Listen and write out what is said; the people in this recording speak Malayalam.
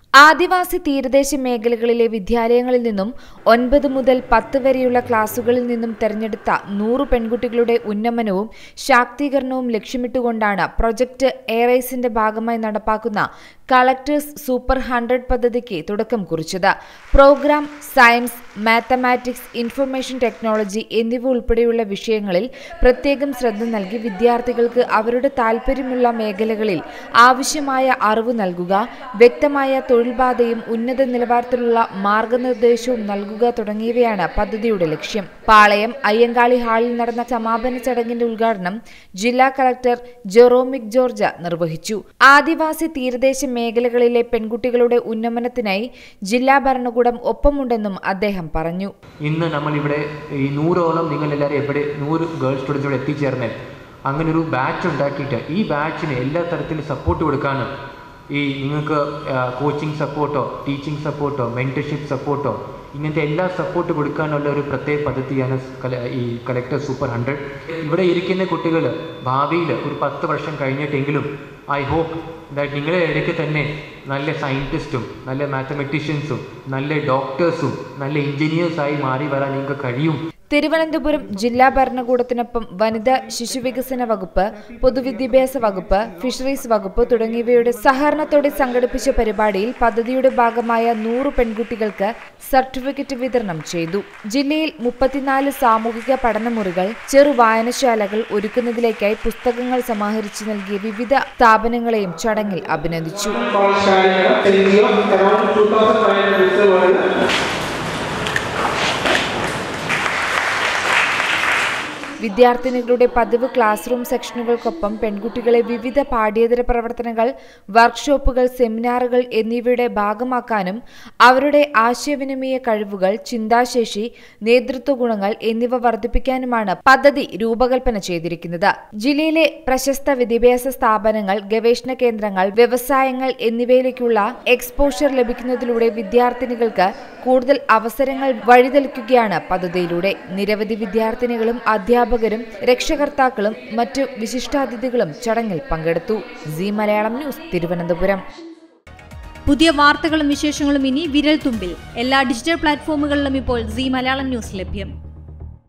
ആദിവാസി തീരദേശ മേഖലകളിലെ വിദ്യാലയങ്ങളിൽ നിന്നും ഒൻപത് മുതൽ പത്ത് വരെയുള്ള ക്ലാസുകളിൽ നിന്നും തെരഞ്ഞെടുത്ത നൂറ് പെൺകുട്ടികളുടെ ഉന്നമനവും ശാക്തീകരണവും ലക്ഷ്യമിട്ടുകൊണ്ടാണ് പ്രൊജക്ട് എയറൈസിന്റെ ഭാഗമായി നടപ്പാക്കുന്ന കളക്ടേഴ്സ് സൂപ്പർ ഹൺഡ്രഡ് പദ്ധതിക്ക് തുടക്കം കുറിച്ചത് program science mathematics information technology എന്നിവ ഉൾപ്പെടെയുള്ള വിഷയങ്ങളിൽ പ്രത്യേകം ശ്രദ്ധ നൽകി വിദ്യാർത്ഥികൾക്ക് അവരുടെ താൽപ്പര്യമുള്ള മേഖലകളിൽ ആവശ്യമായ അറിവ് നൽകുക വ്യക്തമായ തൊഴിൽപാതയും ഉന്നത നിലവാരത്തിലുള്ള മാർഗനിർദ്ദേശവും നൽകുക തുടങ്ങിയവയാണ് പദ്ധതിയുടെ ലക്ഷ്യം പാളയം അയ്യങ്കാളി ഹാളിൽ നടന്ന സമാപന ചടങ്ങിന്റെ ഉദ്ഘാടനം ജില്ലാ കളക്ടർ ജെറോമിക് ജോർജ് നിർവഹിച്ചു ആദിവാസി തീരദേശ മേഖലകളിലെ പെൺകുട്ടികളുടെ ഉന്നമനത്തിനായി ജില്ലാ ഭരണകൂടം ഒപ്പമുണ്ടെന്നും അദ്ദേഹം പറഞ്ഞു ഇന്ന് നമ്മളിവിടെ ഈ നൂറോളം നിങ്ങളെല്ലാവരും എവിടെ നൂറ് ഗേൾസ് സ്റ്റുഡൻസ് ഇവിടെ എത്തിച്ചേർന്ന് അങ്ങനെ ഒരു ബാച്ച് ഉണ്ടാക്കിയിട്ട് ഈ ബാച്ചിന് എല്ലാ തരത്തിലും സപ്പോർട്ട് കൊടുക്കാനും ഈ നിങ്ങൾക്ക് കോച്ചിങ് സപ്പോർട്ടോ ടീച്ചിങ് സപ്പോർട്ടോ മെൻറ്റർഷിപ്പ് സപ്പോർട്ടോ ഇങ്ങനത്തെ എല്ലാ സപ്പോർട്ട് കൊടുക്കാനുള്ള ഒരു പ്രത്യേക പദ്ധതിയാണ് കല- ഈ കലക്ടർ സൂപ്പർ ഹൺഡ്രഡ് ഇവിടെ ഇരിക്കുന്ന കുട്ടികൾ ഭാവിയിൽ ഒരു പത്ത് വർഷം കഴിഞ്ഞിട്ടെങ്കിലും ഐ ഹോപ്പ് ദാറ്റ് നിങ്ങളുടെ ഇടയ്ക്ക് തന്നെ നല്ല സയൻറ്റിസ്റ്റും നല്ല മാത്തമെറ്റീഷ്യൻസും നല്ല ഡോക്ടേഴ്സും നല്ല എഞ്ചിനീയേഴ്സായി മാറി വരാൻ നിങ്ങൾക്ക് കഴിയും തിരുവനന്തപുരം ജില്ലാ ഭരണകൂടത്തിനൊപ്പം വനിതാ ശിശുവികസന വകുപ്പ് പൊതുവിദ്യാഭ്യാസ വകുപ്പ് ഫിഷറീസ് വകുപ്പ് തുടങ്ങിയവയുടെ സഹകരണത്തോടെ സംഘടിപ്പിച്ച പരിപാടിയിൽ പദ്ധതിയുടെ ഭാഗമായ നൂറ് പെൺകുട്ടികൾക്ക് സർട്ടിഫിക്കറ്റ് വിതരണം ചെയ്തു ജില്ലയിൽ മുപ്പത്തിനാല് സാമൂഹിക പഠനമുറികൾ ചെറു വായനശാലകൾ ഒരുക്കുന്നതിലേക്കായി പുസ്തകങ്ങൾ സമാഹരിച്ചു നൽകിയ വിവിധ സ്ഥാപനങ്ങളെയും ചടങ്ങിൽ അഭിനന്ദിച്ചു called Sharia, telling you around 2,500 books a world. വിദ്യാർത്ഥിനികളുടെ പതിവ് ക്ലാസ് റൂം സെക്ഷനുകൾക്കൊപ്പം പെൺകുട്ടികളെ വിവിധ പാഠ്യേതര പ്രവർത്തനങ്ങൾ വർക്ക്ഷോപ്പുകൾ സെമിനാറുകൾ എന്നിവയുടെ ഭാഗമാക്കാനും അവരുടെ ആശയവിനിമയ കഴിവുകൾ ചിന്താശേഷി നേതൃത്വ ഗുണങ്ങൾ എന്നിവ വർദ്ധിപ്പിക്കാനുമാണ് പദ്ധതി രൂപകൽപ്പന ചെയ്തിരിക്കുന്നത് ജില്ലയിലെ പ്രശസ്ത വിദ്യാഭ്യാസ സ്ഥാപനങ്ങൾ ഗവേഷണ കേന്ദ്രങ്ങൾ വ്യവസായങ്ങൾ എന്നിവയിലേക്കുള്ള എക്സ്പോഷർ ലഭിക്കുന്നതിലൂടെ വിദ്യാർത്ഥിനികൾക്ക് കൂടുതൽ അവസരങ്ങൾ വഴിതെളിക്കുകയാണ് പദ്ധതിയിലൂടെ നിരവധി വിദ്യാർത്ഥിനികളും അധ്യാപകരും രക്ഷകർത്താക്കളും മറ്റു വിശിഷ്ടാതിഥികളും ചടങ്ങിൽ പങ്കെടുത്തു സി മലയാളം ന്യൂസ് തിരുവനന്തപുരം പുതിയ വാർത്തകളും വിശേഷങ്ങളും ഇനി വിരൽ തുമ്പിൽ എല്ലാ ഡിജിറ്റൽ പ്ലാറ്റ്ഫോമുകളിലും ഇപ്പോൾ സി മലയാളം ന്യൂസ് ലഭ്യം